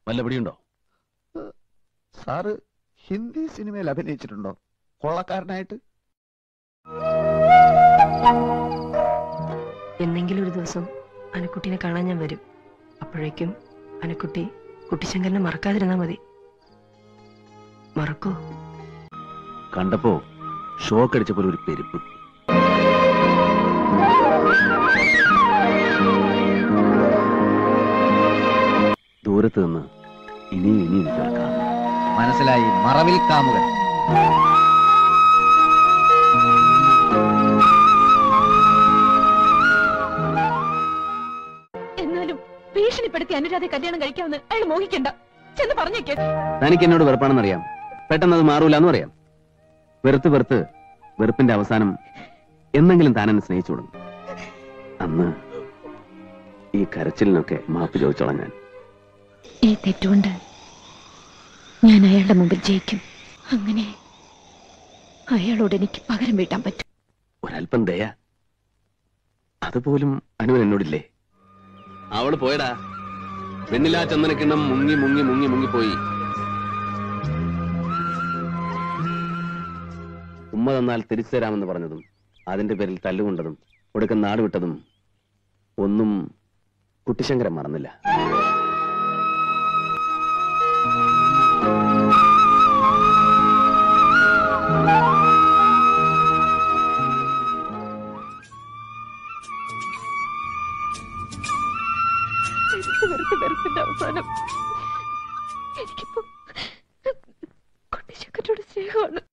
വല്ല പിടിയുണ്ടോ സാറ് ഹിന്ദി സിനിമയിൽ അഭിനയിച്ചിട്ടുണ്ടോ കൊള്ളക്കാരനായിട്ട് എന്നെങ്കിലും ഒരു ദിവസം അനക്കുട്ടീനെ കാണാൻ ഞാൻ വരും അപ്പോഴേക്കും അനക്കുട്ടി കുട്ടിശങ്കരനെ മറക്കാതിരുന്നാ മതി മറക്കോ കണ്ടപ്പോ ഷോക്ക് അടിച്ച പോലെ ഒരു പെരുപ്പ് ദൂരത്ത് നിന്ന് ഇനിയും ഇനിയും കേൾക്കാം മനസ്സിലായി മറവിൽ കാമുകൻ എന്നാലും ഭീഷണിപ്പെടുത്തി അനുരാധ കല്യാണം കഴിക്കാമെന്ന് അയാൾ മോഹിക്കണ്ട ചെന്ന് പറഞ്ഞേക്ക് തനിക്ക് എന്നോട് വെറുപ്പാണെന്നറിയാം പെട്ടെന്ന് അത് മാറൂല എന്നും അറിയാം വെറുത്ത് വെറുത്ത് വെറുപ്പിന്റെ അവസാനം എന്നെങ്കിലും താൻ എന്നെ സ്നേഹിച്ചു തുടങ്ങും അന്ന് ഈ കരച്ചിലിനൊക്കെ മാപ്പ് ചോദിച്ചോളാം ഞാൻ ഈ തെറ്റുകൊണ്ട് ഞാൻ അയാളുടെ മുമ്പിൽ ജയിക്കും അങ്ങനെ അയാളോട് എനിക്ക് പകരം വീട്ടാൻ പറ്റും ഒരല്പം ദയ അതുപോലും അനുവൻ എന്നോടില്ലേ അവള് പോയടാ വെണ്ണിലാ ചന്ദനക്കിണ്ണം മുങ്ങി മുങ്ങി മുങ്ങി മുങ്ങിപ്പോയി ഉമ്മ തന്നാൽ തിരിച്ചു തരാമെന്ന് പറഞ്ഞതും അതിന്റെ പേരിൽ തല്ലുകൊണ്ടതും ഒടുക്കം നാട് വിട്ടതും ഒന്നും കുട്ടിശങ്കരൻ മറന്നില്ല വെറുത്ത് വെറുത്ത് വെറുപ്പിന്റെ അവസാനം എനിക്കിപ്പോ കുട്ടിച്ചക്കറ്റോട് സ്നേഹമാണ്